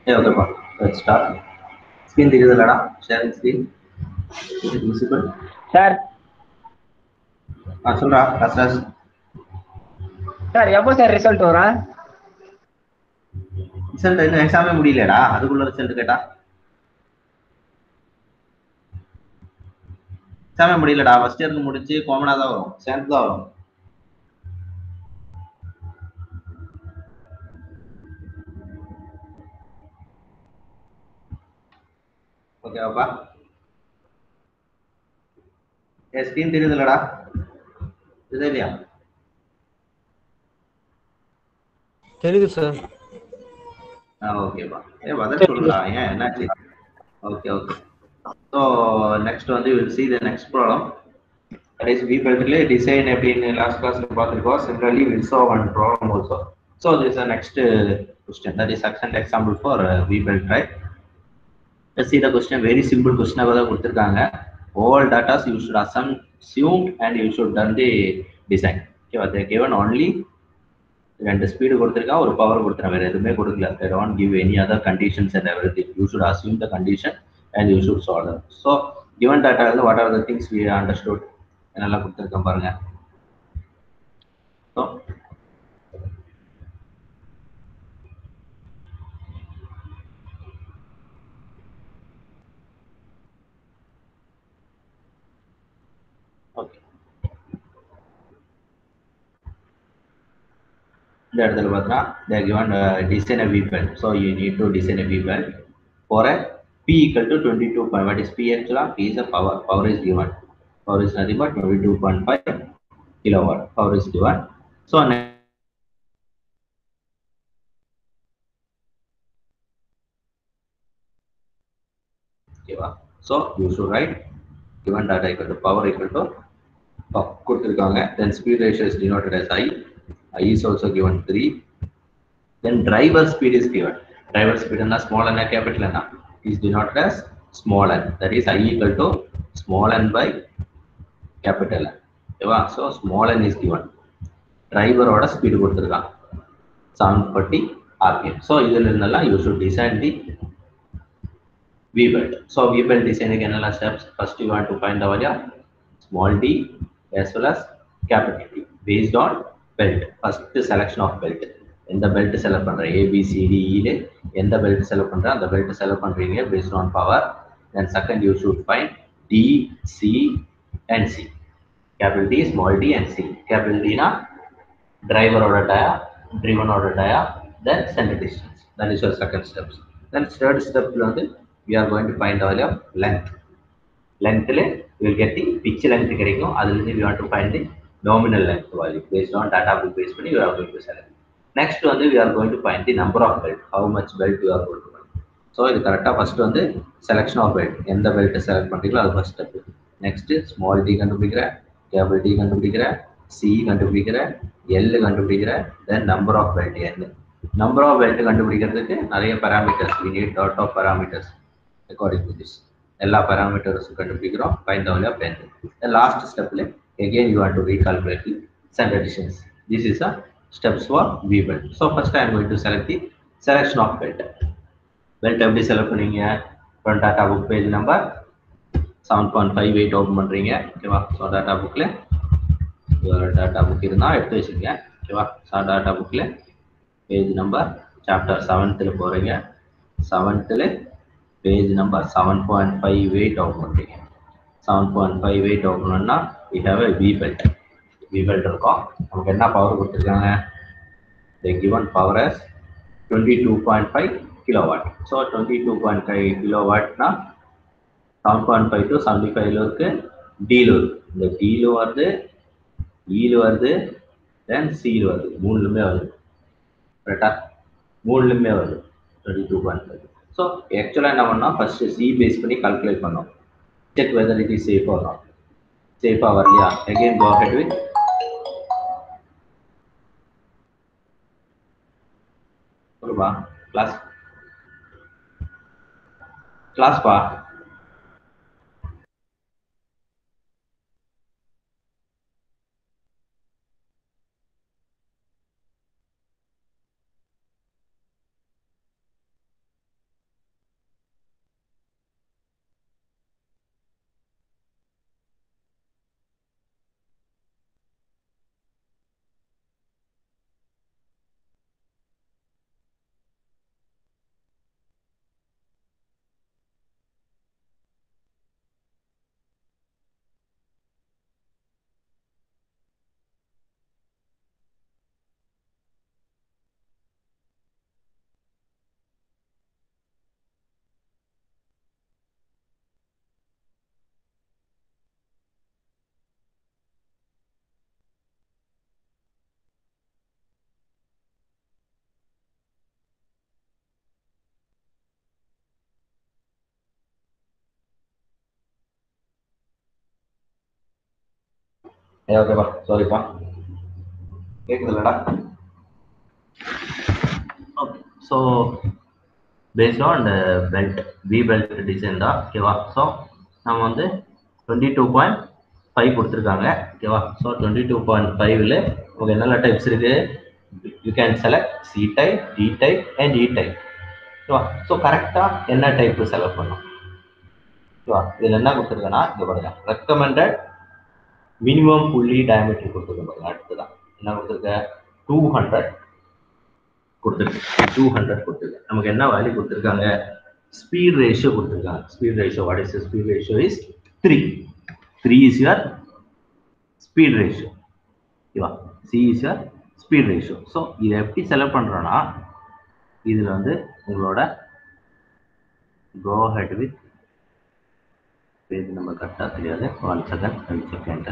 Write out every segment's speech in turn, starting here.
ஏ ஓகேப்பா let's start screen தெரியுதுலடா sharing screen இது விசிபிள் சார் ஆ சொல்றா ராஸ் சார் எப்போ சார் ரிசல்ட் வரும் ரிசல்ட் இன்னும் எக்ஸாமே முடியலடா அதுக்குள்ள ரிசல்ட் கேட்டா எக்ஸாமே முடியலடா ஃபர்ஸ்ட் இயருக்கு முடிச்சு காமனா தான் வரும் சேர்ந்து தான் வரும் ஓகேவாப்பா ஏ ஸ்க்ரீன் தெரியுதுல்லடா தெரியுதா இல்லையா தெரியுது சார் ஆ ஓகேப்பா ஏ பதில் சொல்லுடா ஏன் என்னாச்சு ஓகே ஓகே ஸோ நெக்ஸ்ட் வந்து will see the next problem that is V பெல்ட்ல டிசைன் எப்படின்னு லாஸ்ட் கிளாஸ்ல பார்த்துருக்கோம் similarly will so one problem also so this uh next question that is second example for V belt right see the question very simple question தான் கொடுத்துருக்காங்க all data you should assume assume and you should done the design okay they given only ரெண்டு speed கொடுத்துருக்கான் ஒரு power கொடுத்துருக்கான் வேற எதுவுமே கொடுக்கல they don't give any other conditions and everything you should assume the condition and you should solve them so given data what are the things we understood என்னெல்லாம் கொடுத்துருக்கேன் பாருங்க so okay இந்த இடத்துல பார்த்தா they are given uh, design a weapon so you need to design a weapon for a p equal to 22 point what is p actually p is a power power is given power is nothing but 22.5 kilowatt power is given so next ஓகேவா so you should write given data equal to power equal to oh, கொடுத்துருக்காங்க then speed ratio is denoted as i i is also given 3 then driver speed is given driver speed என்ன small n capital n is denoted as small n that is i equal to small n by capital n ஓகேவா so small n is given டிரைவரோட speed கொடுத்துருக்கான் seven forty RPM so இதில் இருந்தெல்லாம் you should design the V belt. So V belt design again all steps. First you want to find the value small d as well as capital D based on belt. First selection of belt. எந்த belt select பண்ற ஏபிசிடிஇல எந்த belt select பண்ற அந்த belt select பண்றீங்க based on power then second you should find D C and C capital D small D and C capital டினா டிரைவரோட dia ட்ரிவனோட dia then center distance that is your second steps then third ஸ்டெப்ல வந்து we are going to find the value of length length le you will get the pitch length கிடைக்கும் அதுல இருந்து we want to find the nominal length value based on data book base பண்ணி you are going to select next வந்து we are going to find the number of belt how much belt you are going to find so இது கரெக்டா first வந்து selection of belt எந்த belt select பண்றீங்களோ அது first step next small D கண்டுபிடிக்கிற capital D கண்டுபிடிக்கிற C கண்டுபிடிக்கிற L கண்டுபிடிக்கிற then number of belt N number of belt கண்டுபிடிக்கிறதுக்கு நிறைய parameters we need dot of parameters according to this எல்லா பேராமீட்டர்ஸும் கண்டுபிடிக்கிறோம் find the value of length the last stepல again you want to recalculate the standard distance this is a steps for v belt so first i am going to select the selection of belt belt எப்படி செலக்ட் பண்ணீங்க from data book page number seven point five eight open பண்ணுறீங்க ஓகேவா so data புக்கில் data book இருந்தால் எடுத்து வச்சுருங்க ஓகேவா ஸோ டாட்டா புக்கில் பேஜ் நம்பர் சாப்டர் செவன்த்தில் போகிறீங்க செவன்த்தில் page number seven point five eight open பண்ணுறீங்க seven point five eight open பண்ணால் we have a V belt V belt இருக்கும் நமக்கு என்ன பவர் கொடுத்துருக்காங்க the given power is twenty two point five kilowatt so twenty two point five கிலோவாட்னா seven point five to seventy ஃபைவ்ல இருக்கு deal இருக்கு இந்த டீலு வருது ஈலு வருது தென் சீலு வருது மூணுலுமே வருது கரெக்டா மூணுலுமே வருது twenty two point five so ஆக்சுவலாக என்ன பண்ணோம் ஃபர்ஸ்ட் சி பேஸ் பண்ணி கால்குலேட் பண்ணோம் செக் வெதர் இட் இஸ் சேஃபாக வரும் சேஃபாக வரலையா அகெயின் கோ ஹெட் வித் சொல்லுப்பா கிளாஸ் கிளாஸ்ப்பா ஏ ஓகேப்பா சாரிப்பா கேட்குதுல்லடா okay so based on the belt V belt design தான் ஓகேவா ஸோ நம்ம வந்து டுவெண்ட்டி டூ பாயிண்ட் ஃபைவ் கொடுத்துருக்காங்க ஓகேவா ஸோ டுவெண்ட்டி டூ பாயிண்ட் ஃபைவ்ல உங்களுக்கு என்னென்ன டைப்ஸ் இருக்கு you can select C type D type and E type ஓகேவா ஸோ கரெக்டாக என்ன டைப் செலக்ட் பண்ணணும் ஓகேவா இதில் என்ன கொடுத்துருக்கேன்னா இங்கே பாருங்க ரெக்கமெண்டட் மினிமம் புள்ளி டயமீட்டர் கொடுத்துருக்கேன் பாருங்க அடுத்ததான் என்ன கொடுத்துருக்க டூ ஹண்ட்ரட் கொடுத்துருக்கு டூ ஹண்ட்ரட் கொடுத்துருக்கு நமக்கு என்ன வேல்யூ கொடுத்துருக்காங்க ஸ்பீட் ரேஷியோ கொடுத்துருக்காங்க speed ratio what is speed ratio is three three is your speed ratio ஓகேவா C is your speed ratio so இதை எப்படி செலக்ட் பண்ணுறோன்னா இதில் வந்து உங்களோட go head with page number கரெக்டாக தெரியாது ஒன் செகண்ட் ரெண்டு second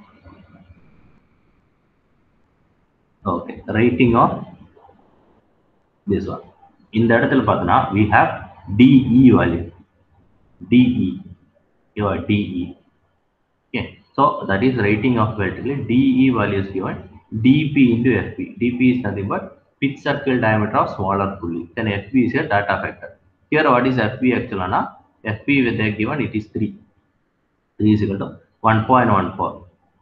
okay writing of this one இந்த இடத்துல பார்த்தோன்னா we have DE value DE your DE okay so that is rating of vertical DE value is given DP into FP DP is nothing but pitch circle diameter of smaller pulley then FP is your data factor here what is FP actually na FP with they given it is 3 3 is equal to 1.14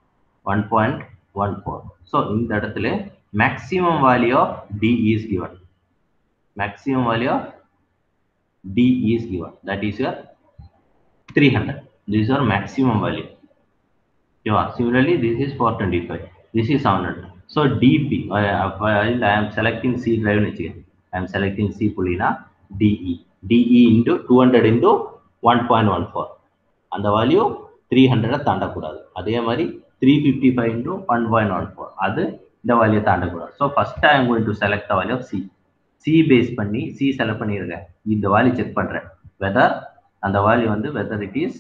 1.14 so இந்த இடத்துல maximum value of DE is given maximum value of D is given. That is your 300. This is your maximum value. Yeah. Similarly, this is 425. This is 700. So DP, I, I, I am selecting C drive. I am selecting C pulina DE. DE into 200 into 1.14. அந்த value three ஹண்ட்ரடை தாண்டக்கூடாது அதே மாதிரி three fifty five into one point one four அது இந்த value தாண்டக்கூடாது so first I am going to select the value of C C base பண்ணி C select பண்ணியிருக்கேன் இந்த வேல்யூ செக் பண்ணுறேன் வெதர் அந்த வேல்யூ வந்து whether it is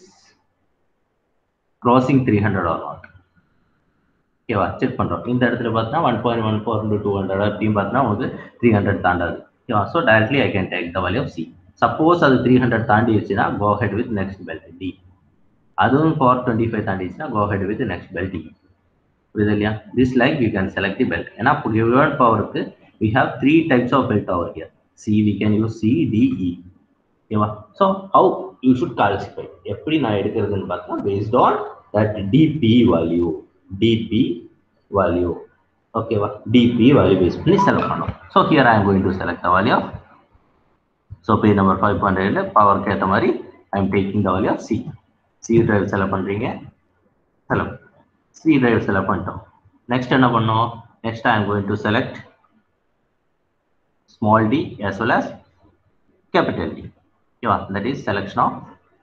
crossing three hundred or not ஓகேவா செக் பண்ணுறோம் இந்த இடத்துல பார்த்தா one point one four into two hundred அப்படின்னு பார்த்தா உங்களுக்கு த்ரீ ஹண்ட்ரட் தாண்டாது ஓகேவா so directly I can take the value of C suppose அது த்ரீ ஹண்ட்ரட் தாண்டிடுச்சுன்னா go head with next belt D அதுவும் ஃபார் டுவெண்ட்டி ஃபைவ் தாண்டிடுச்சுன்னா go head with next belt D புரியுது இல்லையா this like you can select the belt ஏன்னா given பவருக்கு we have three types of belt over here. C, we can use C, D, E. ஓகேவா so how you should classify எப்படி நான் எடுக்கிறதுன்னு பார்த்தா based on that DP value DP value ஓகேவா DP value base பண்ணி select பண்ணோம் so here I am going to select the value of so page number five point ஏழில் பவருக்கு ஏற்ற மாதிரி I am taking the value of C C drive select பண்ணுறீங்க select C drive select பண்ணிட்டோம் next என்ன பண்ணோம் next I am going to select small d as well as capital D. Yeah, that is selection of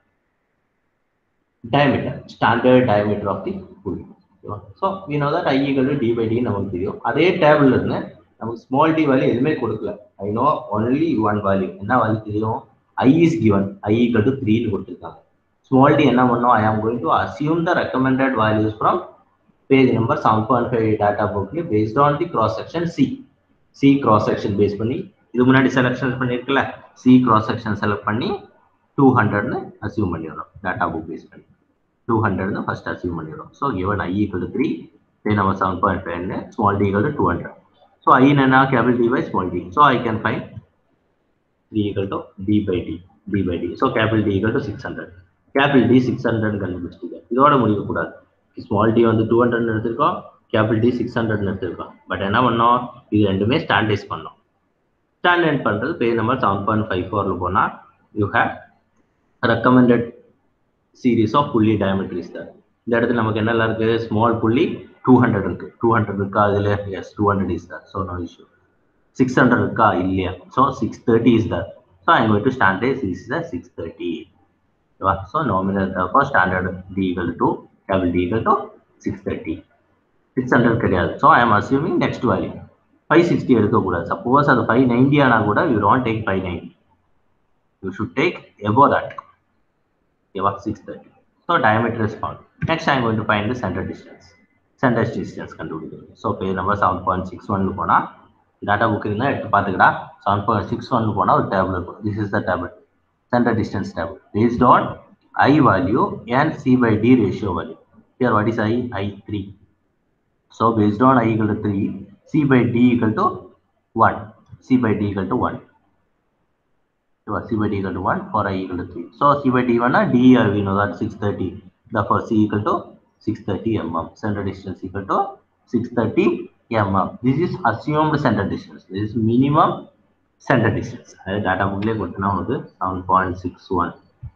diameter, standard diameter of the pulley. So we know that i equal to D by D நமக்கு தெரியும் அதே table இருந்து நமக்கு small D value எதுவுமே கொடுக்கல I know only one value என்ன value தெரியும் i is given i equal to த்ரீன்னு கொடுத்துருக்காங்க ஸ்மால் டி என்ன பண்ணோம் I am going to assume the recommended values from page number seven point five data புக்ல based on the cross section C C cross section base பண்ணி இது முன்னாடி selection பண்ணியிருக்கல C cross section select பண்ணி two ஹண்ட்ரட்னு assume பண்ணிடுறோம் data book base பண்ணி two ஹண்ட்ரட்னு first assume பண்ணிடுறோம் so given i equal to three page number seven point ஃபைவ்னு small D equal to two hundred so i என்ன capital D by small D so I can find three equal to D by D D by D so capital D equal to six hundred capital D six hundred கண்டுபிடிச்சிட்டு இதோட முடிக்கக்கூடாது small D வந்து two hundred எடுத்திருக்கோம் capital D six hundred எடுத்திருக்கோம் but என்ன பண்ணோம் இது ரெண்டுமே ஸ்டாண்டர்டைஸ் பண்ணோம் ஸ்டாண்டர்ட் பண்ணுறது page number seven point five ஃபோரில் போனால் you have recommended series of pulley diameters தான் இந்த இடத்துல நமக்கு என்னெல்லாம் இருக்குது ஸ்மால் புள்ளி டூ ஹண்ட்ரட் இருக்குது டூ ஹண்ட்ரட் இருக்கா அதில் எஸ் டூ ஹண்ட்ரட் இஸ் தான் so no issue six hundred இருக்கா இல்லையா ஸோ சிக்ஸ் தேர்ட்டி இஸ் தான் so I going to standard is the six thirty ஓகேவா so nominal for standard D equal to double D equal to six thirty six hundred கிடையாது so I am assuming next value five sixty எடுக்கக்கூடாது suppose அது five ninety ஆனால் கூட you not take five ninety you should take above that ஓகேவா six thirty so diameter is found next I'm going to find the center distance center distance கண்டுபிடிக்கிறது so page number seven point six ஒன்னு போனால் data book இருந்தால் எடுத்து பார்த்துக்கடா seven point six one போனால் ஒரு table இருக்கும் this is the table center distance table based on i value and C by D ratio value here what is i I three So based on i equal to 3, c by d equal to 1. c by d equal to 1. So c by d equal to 1 for i equal to 3. So c by d 1 d uh, we know that 630. Therefore c equal to 630 mm. Center distance equal to 630 mm. This is assumed center distance. This is minimum center distance. அது data bookலயே கொடுத்தனா உங்களுக்கு 7.61.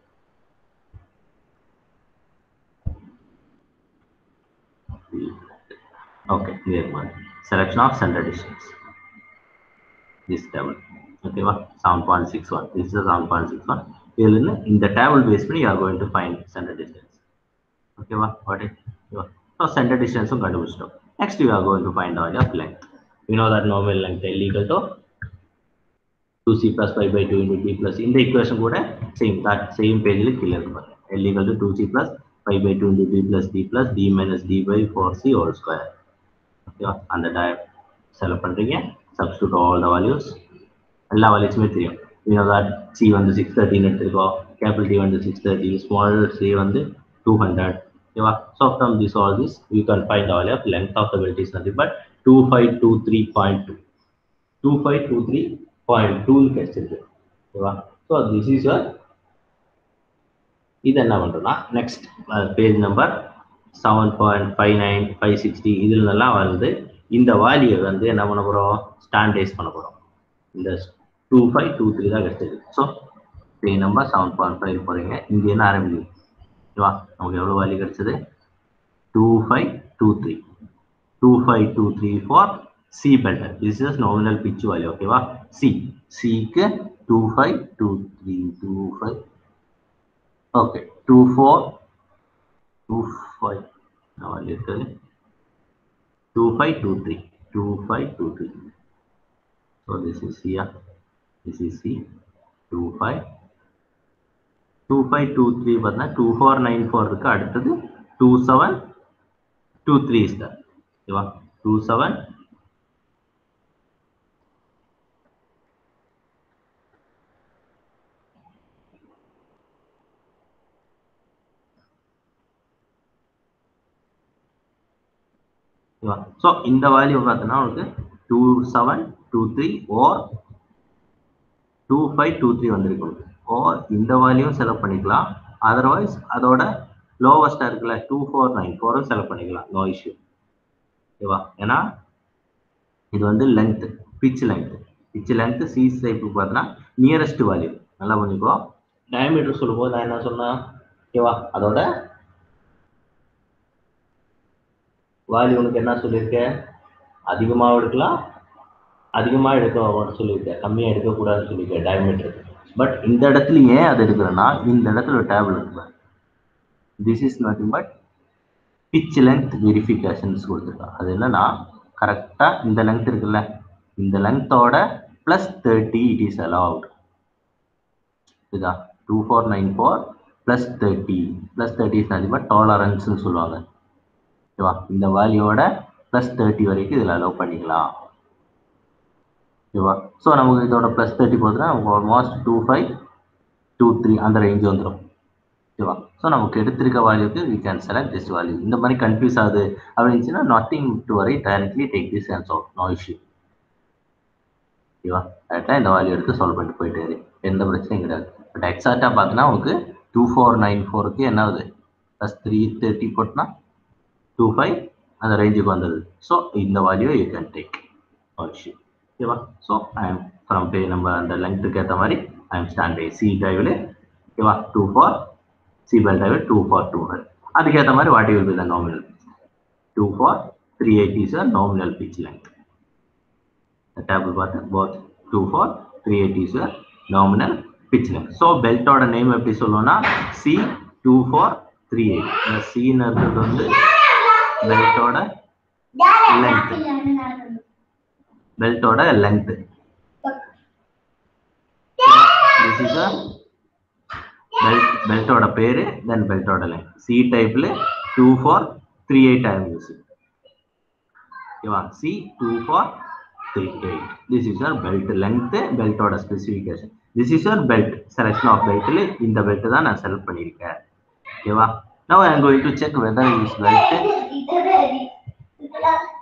Okay, clear one. Selection of center distance. This table. Okay, what? 7.61. This is 7.61. இதுல இருந்து இந்த table base பண்ணி you are going to find center distance ஓகேவா what it so center டிஸ்டன்ஸும் கண்டுபிடிச்சிட்டோம் next you are going to find L of length you know that normal length L equal to two C plus five by two into D plus இந்த equation கூட same that same பேஜில் கீழே இருக்கு பாருங்க L equal to two C plus five by two into D plus D plus D minus D by four C whole square ஓகேவா அந்த dia select பண்ணுறீங்க substitute all the values எல்லா வேல்யூஸுமே தெரியும் you know that C வந்து six தேர்ட்டின்னு எடுத்துருக்கோம் capital D வந்து சிக்ஸ் தேர்ட்டி ஸ்மால் சி வந்து டூ ஹண்ட்ரட் ஓகேவா so from this all this you can find L of length of the belt is nothing but two five two three point two two five two three point டூன்னு கிடைச்சிருக்கு ஓகேவா so this is your இது என்ன பண்ணுறோம்னா next page number seven point five nine five sixty இதுலலாம் வந்து இந்த value வந்து என்ன பண்ண போகிறோம் ஸ்டாண்டர்டைஸ் பண்ண போகிறோம் இந்த டூ ஃபைவ் டூ த்ரீ தான் கிடைச்சிருக்கு so pay number seven point five போகிறீங்க இங்கே என்ன ஆரம்பிக்குது ஓகேவா நமக்கு எவ்வளோ வேல்யூ கிடைச்சது two five two three two five two three for C belter this is nominal pitch value ஓகேவா சி சிக்கு two five two three two five okay two four two five value இருக்குது two five two three two five two three so this is here this is C 25 2523 பார்த்தா 2494 இருக்கு அடுத்தது 2723 is there ஓகேவா 27 ஓகேவா so இந்த value பார்த்தோன்னா உங்களுக்கு two seven two three or two five two three வந்திருக்கு ஓ இந்த வேல்யூவும் செலக்ட் பண்ணிக்கலாம் அதர்வைஸ் அதோட லோவஸ்டாக இருக்குல்ல டூ ஃபோர் நைன் ஃபோரும் செலக்ட் பண்ணிக்கலாம் நோ இஷ்யூ ஓகேவா ஏன்னா இது வந்து length pitch length pitch length C டைப்புக்கு பார்த்தோன்னா நியரஸ்ட் வேல்யூ நல்லா பண்ணிக்கோ டயமீட்டர் சொல்லும்போது நான் என்ன சொன்னேன் ஓகேவா அதோட வேல்யூ உனக்கு என்ன சொல்லியிருக்கேன் அதிகமாக எடுக்கலாம் அதிகமாக எடுக்க சொல்லியிருக்கேன் கம்மியாக எடுக்கக்கூடாதுன்னு சொல்லியிருக்கேன் டயமீட்டர் பட் இந்த இடத்துல ஏன் அது எடுக்கிறேன்னா இந்த இடத்துல ஒரு டேபிள் இருக்கு this is nothing but pitch length verifications கொடுத்துருக்கான் அது என்னன்னா கரெக்டாக இந்த லென்த் இருக்குல்ல இந்த லென்த்தோட plus thirty it is allowed இதா two four nine four plus thirty plus thirty is nothing but டாலரன்ஸ்னு சொல்லுவாங்க ஓகேவா இந்த வேல்யூவோட ப்ளஸ் தேர்ட்டி வரைக்கும் இதில் அலோவ் பண்ணிக்கலாம் ஓகேவா ஸோ நமக்கு இதோட ப்ளஸ் தேர்ட்டி போதுன்னா நமக்கு almost two five two three அந்த ரேஞ்ச் வந்துடும் ஓகேவா ஸோ நமக்கு எடுத்திருக்க வேல்யூக்கு we can select this value இந்த மாதிரி கன்ஃபியூஸ் ஆகுது அப்படின்னுச்சுன்னா நத்திங் டு வரை directly take this once out no issue ஓகேவா கரெக்டாக இந்த வேல்யூ எடுத்து சால்வ் பண்ணிட்டு போயிட்டே இரு எந்த பிரச்சனையும் கிடையாது பட் எக்ஸாக்டாக பார்த்தீங்கன்னா உங்களுக்கு டூ ஃபோர் நைன் ஃபோருக்கு என்ன ஆகுது ப்ளஸ் த்ரீ தேர்ட்டி போட்டுனா டூ ஃபைவ் அந்த ரேஞ்சுக்கு வந்தது ஸோ இந்த value you can take no issue ஓகேவா so I am from pay நம்ம அந்த லெங்க்த்துக்கு ஏற்ற மாதிரி ஐ எம் ஸ்டாண்ட் சி டிரைவில் ஓகேவா டூ ஃபார் சி பெல் டிரைவில் டூ ஃபார் டூ ஹண்ட்ரட் அதுக்கேற்ற மாதிரி what will be the nominal two four three eighty is a nominal pitch length table பார்த்து both two four three eighty is a nominal pitch length so பெல்ட்டோட name எப்படி சொல்லுவோம்னா C two four three eight இந்த சின்னு இருக்கிறது வந்து பெல்ட்டோட length பெல்ட்டோட லென்த் திஸ் இஸ் பெல்ட் பெல்ட்டோட பேரு தென் பெல்ட்டோட லென்த் சி டைப்ல டூ ஃபோர் த்ரீ எயிட் ஆயிருந்துச்சு ஓகேவா C two four three eight this is your belt length பெல்ட்டோட specification this is your belt selection of பெல்ட்டில் இந்த பெல்ட் தான் நான் செலக்ட் பண்ணியிருக்கேன் ஓகேவா now I am going to check whether is belt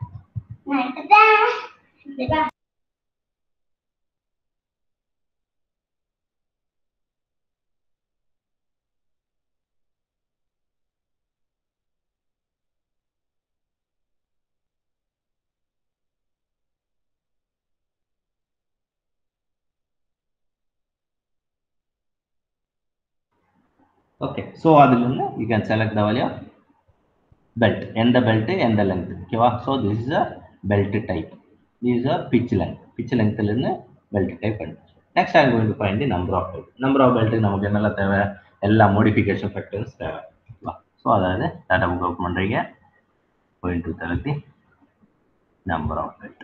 okay so அதுலேருந்து you can select the value belt எந்த belt எந்த லென்த் ஓகேவா so this is a belt type this is a pitch length pitch லென்த்லேருந்து belt type பண்ணி next I going to find the number of belt number of பெல்ட்டுக்கு நமக்கு என்னெல்லாம் தேவை எல்லா மோடிஃபிகேஷன் ஃபேக்டர்ஸ் தேவை ஸோ அதாவது டாட்டா புக் ஓப்பன் பண்ணுறீங்க going to select the number of belt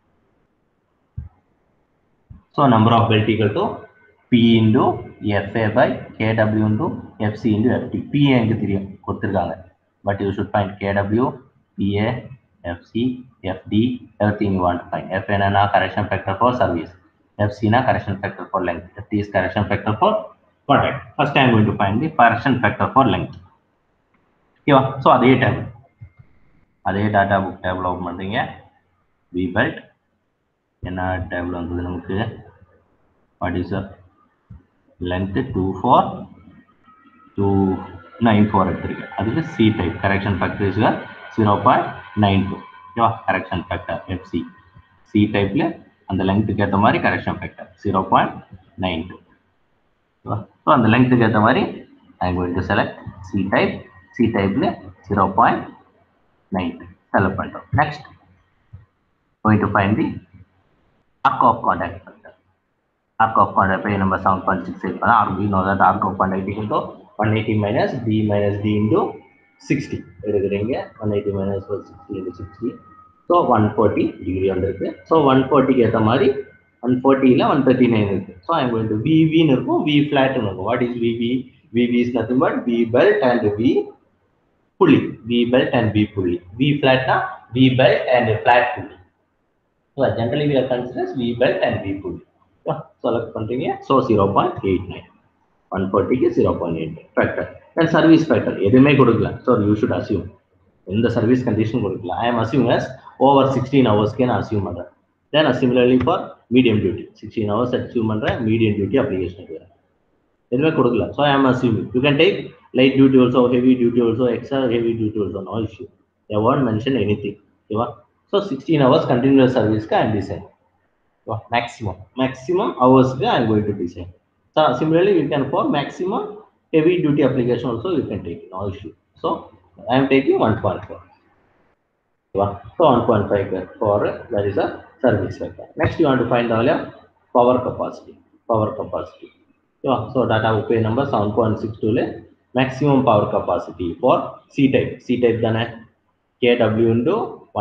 so number of belt equal to P into FA by KW into FC into FT PA எனக்கு தெரியும் கொடுத்துருக்காங்க but you should find KW, PA, FC, FD, everything you want to find. FN na correction factor for service. FC na correction factor for length. FD is correction factor for product. First I am going to find the correction factor for length. ஓகேவா so அதே table அதே data book table open பண்ணுறீங்க we belt என்ன table வந்தது நமக்கு what is length two four two nine four எடுத்திருக்கேன் அதுக்கு C type correction factor is zero point nine two ஓகேவா கரெக்ஷன் ஃபேக்டர் எஃப்சி சி டைப்பில் அந்த லெங்க்த்துக்கு ஏற்ற மாதிரி correction factor zero point nine two so அந்த லெங்க்த்துக்கு ஏற்ற மாதிரி I going to select C type C டைப்பில் zero point nine two select பண்ணிட்டோம் next going to find the arc of contact factor. Arc of contact by number 7.68. Arc, we know that arc of contact equal to 180 minus d minus d into 60 எடுக்கிறீங்க 180 minus 60 into 60 ஸோ one forty degree வந்திருக்கு so one ஃபோர்ட்டிக்கு ஏற்ற மாதிரி one ஃபோர்ட்டியில் one thirty nine இருக்கு so I'm going to விவின்னு இருக்கும் வி ஃப்ளாட்னு இருக்கும் what is VV VV is nothing but V belt and V புள்ளி வி பெல்ட் அண்ட் வி புள்ளி வி ஃப்ளாட்னா வி பெல்ட் அண்ட் ஃப்ளாட் புள்ளி so generally we are considers V belt and V புள்ளி select பண்ணுறீங்க so zero point eight nine one ஃபார்ட்டிக்கு zero point eight factor then service factor எதுவுமே கொடுக்கல so you should assume எந்த service condition கொடுக்கல I am assume as over sixteen ஹவர்ஸ்க்கே நான் assume பண்ணுறேன் then similarly for medium duty sixteen hours assume பண்ணுறேன் medium duty application எதுவுமே கொடுக்கல so I am assuming you can take light duty also heavy duty also extra heavy duty also no issue I want mention anything ஓகேவா so sixteen hours continuous சர்வீஸ்க்கு I design maximum maximum hours we are going to design so similarly you can for maximum heavy duty application also you can take no issue so i am taking 1.4 so 1.5 for that is a service factor next you want to find the value of power capacity power capacity yeah, so data okay number 7.62 le maximum power capacity for c type c type then kw into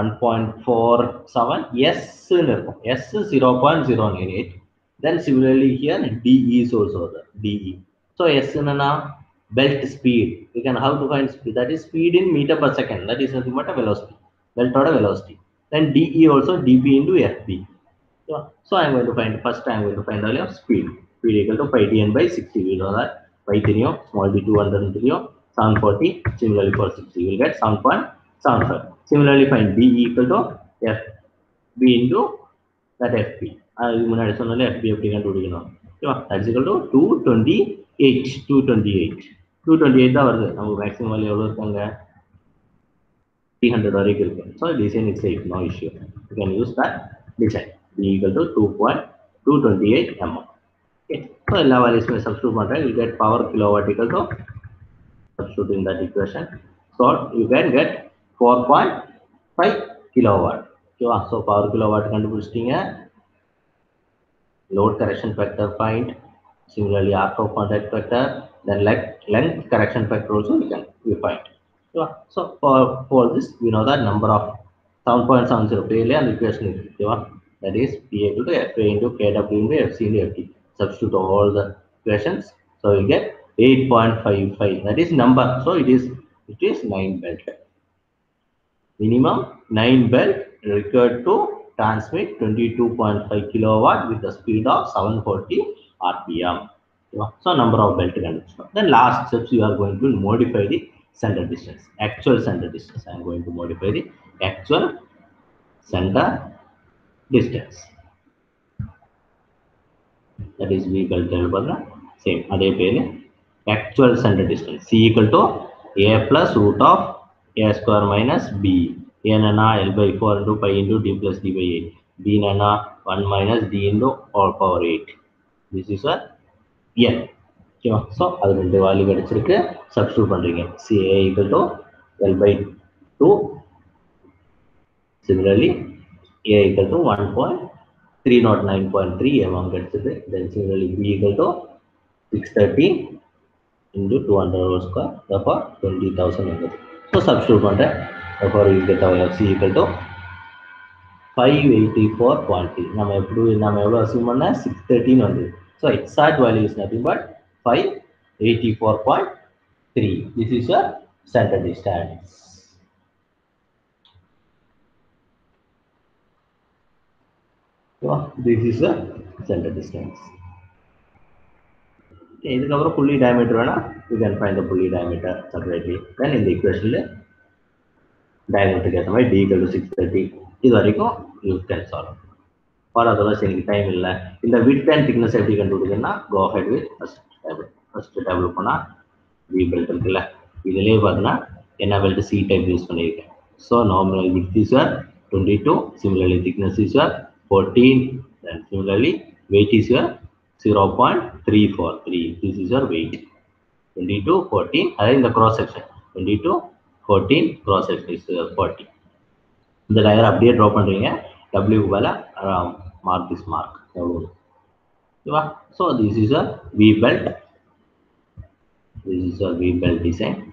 1.47 s ன்னு இருக்கும் s 0.098 then similarly here de is also there de so s என்னன்னா belt speed you can how to find speed that is speed in meter per second that is nothing but a velocity belt order velocity then de also dp into fb so, so i'm going to find first i'm going to find the value of speed speed equal to pi dn by 60 we know that pi தெரியும் small d 200 தெரியும் 740 similarly for 60 you will get 7.75 similarly find b equal to f b into that fp அதுக்கு முன்னாடி சொன்னாலே fb எப்படி கண்டுபிடிக்கணும் ஓகேவா that's equal to two twenty eight two twenty eight two twenty eight தான் வருது நமக்கு மேக்ஸிமம் வேல்யூ எவ்வளோ இருக்காங்க த்ரீ ஹண்ட்ரட் வரைக்கும் இருக்கு so design it's eight no issue you can use that design P equal to two point two twenty eight mm okay so எல்லா வேல்யூஸுமே substitute பண்ணுறேன் you get power kilowatt equal to substitute in that equation. So you can get 4.5 kilowatt. ஓகேவா so power kilowatt கண்டுபிடிச்சிட்டீங்க load correction factor find similarly arc of contact factor then length length correction factor also we can we find okay so for for this we know that number of 7.70 pale and equation is okay that is p equal to fa into kw into fc into ft substitute all the equations so we get 8.55 that is number so it is it is 9 belt minimum 9 belt required to transmit 22.5 kilowatt with the speed of 740 rpm so number of belt condition then last steps you are going to modify the center distance actual center distance i am going to modify the actual center distance that is v equal to பார்த்தா same அதே பேரு actual center distance c equal to a plus root of a square minus b a என்னன்னா l by 4 into pi into d plus d by 8 b என்னன்னா 1 minus d into all power 8 this is a n ஓகேவா ஸோ அது ரெண்டு value கிடைச்சிருக்கு substitute பண்ணுறீங்க C A equal to L by two similarly A equal to one point three not nine point three mm கிடைச்சது then similarly B equal to six thirty into two hundred hour square therefore twenty thousand வந்தது so substitute பண்ணுறேன் therefore you get our C equal to five eighty four point நம்ம எப்படி நம்ம எவ்வளோ assume பண்ண six தேர்ட்டின்னு வந்தது so exact value is nothing but five eighty four point three this is a centre distance this is a centre distance இதுக்கப்புறம் புள்ளி diameter வேணா யூ கேன் ஃபைண்ட் த புள்ளி டயமீட்டர் செப்பரேட்லி தென் இந்த இக்குவேஷனில் டயமீட்டருக்கு ஏற்ற மாதிரி டி டு சிக்ஸ் தேர்ட்டி இது வரைக்கும் you can solve for otherwise எனக்கு டைம் இல்லை இந்த வித் அண்ட் திக்னஸ் எப்படி கண்டுபிடிக்கணும்னா go head with first table first table போனால் வி பெல்ட் இருக்குல்ல இதுலேயே பார்த்தீங்கன்னா என்ன பெல்ட் சி டைப் யூஸ் பண்ணியிருக்கேன் so normal width is your twenty two similarly thickness is your fourteen then similarly weight is your zero point three four three this is your weight twenty two fourteen அதாவது இந்த cross section twenty two fourteen cross section is forty இந்த டயர் அப்படியே draw பண்ணுறீங்க W மேலே mark this mark எவ்வளோ ஓகேவா so this is a V belt this is a V belt design